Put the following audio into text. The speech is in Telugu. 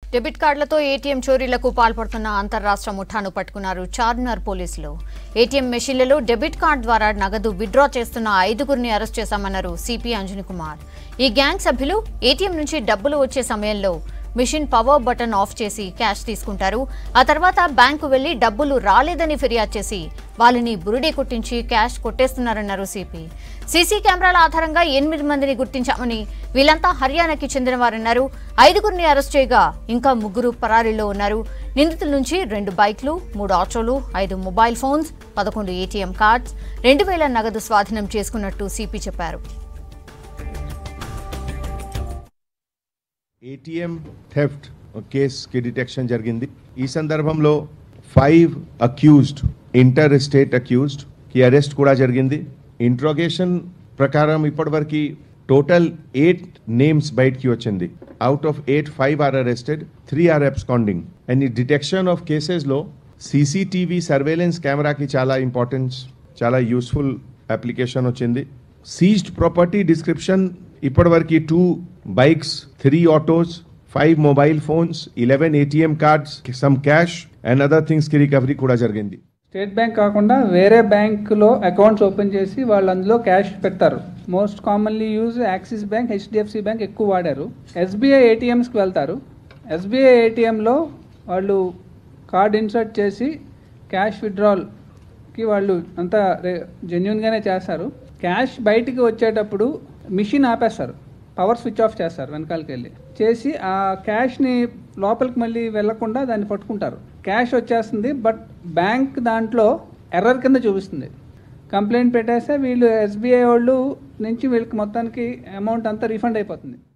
డెబిట్ కార్డులతో ఏటీఎం చోరీలకు పాల్పడుతున్న అంతర్రాష్ట్ర ముఠాను పట్టుకున్నారు చార్మినార్ పోలీసులు ఏటీఎం మెషిన్లలో డెబిట్ కార్డు ద్వారా నగదు విత్డ్రా చేస్తున్న ఐదుగురిని అరెస్ట్ చేశామన్నారు సిపి అంజని కుమార్ ఈ గ్యాంగ్ సభ్యులు ఏటీఎం నుంచి డబ్బులు వచ్చే సమయంలో మిషన్ పవర్ బటన్ ఆఫ్ చేసి క్యాష్ తీసుకుంటారు ఆ తర్వాత బ్యాంకు వెళ్లి డబ్బులు రాలేదని ఫిర్యాదు చేసి వాళ్ళని బురిడీ కొట్టించి క్యాష్ కొట్టేస్తున్నారన్నారు సిపి సీసీ కెమెరాల ఆధారంగా ఎనిమిది మందిని గుర్తించామని వీళ్ళంతా హర్యానాకి చెందినవారన్నారు ఐదుగురిని అరెస్ట్ చేయగా ఇంకా ముగ్గురు పరారీలో ఉన్నారు నిందితుల నుంచి రెండు బైక్లు మూడు ఆటోలు ఐదు మొబైల్ ఫోన్స్ పదకొండు ఏటీఎం కార్డ్స్ రెండు వేల నగదు స్వాధీనం చేసుకున్నట్టు సిపి చెప్పారు ఏటీఎం థెఫ్ట్ కేస్ కి డిటెక్షన్ జరిగింది ఈ సందర్భంలో five accused inter state accused కి అరెస్ట్ కూడా జరిగింది ఇంట్రోగేషన్ ప్రకారం ఇప్పటివరకు టోటల్ ఎయిట్ నేమ్స్ బయటికి వచ్చింది out of eight five are arrested three are absconding and ఈ డిటెక్షన్ ఆఫ్ కేసెస్లో సీసీటీవీ సర్వేలెన్స్ కెమెరాకి చాలా ఇంపార్టెన్స్ చాలా యూస్ఫుల్ అప్లికేషన్ వచ్చింది సీజ్డ్ ప్రాపర్టీ డిస్క్రిప్షన్ ఇప్పటివరకు two bikes three autos five mobile phones eleven ATM cards some cash and other things కి రికవరీ కూడా జరిగింది స్టేట్ బ్యాంక్ కాకుండా వేరే బ్యాంకులో అకౌంట్స్ ఓపెన్ చేసి వాళ్ళు అందులో క్యాష్ పెడతారు most commonly use Axis bank HDFC bank ఎక్కువ వాడారు ఎస్బీఐ ఏటీఎంస్కి వెళ్తారు ఎస్బీఐ ఏటీఎంలో వాళ్ళు కార్డ్ ఇన్సర్ట్ చేసి క్యాష్ విత్డ్రాల్కి వాళ్ళు అంతా జెన్యున్గానే చేస్తారు క్యాష్ బయటికి వచ్చేటప్పుడు మిషన్ ఆపేస్తారు పవర్ స్విచ్ ఆఫ్ చేస్తారు వెనకాలకి వెళ్ళి చేసి ఆ క్యాష్ని లోపలికి మళ్ళీ వెళ్లకుండా దాన్ని పట్టుకుంటారు క్యాష్ వచ్చేస్తుంది బట్ బ్యాంక్ దాంట్లో ఎర్రర్ కింద చూపిస్తుంది కంప్లైంట్ పెట్టేస్తే వీళ్ళు ఎస్బీఐ వాళ్ళు నుంచి వీళ్ళకి మొత్తానికి అమౌంట్ అంతా రీఫండ్ అయిపోతుంది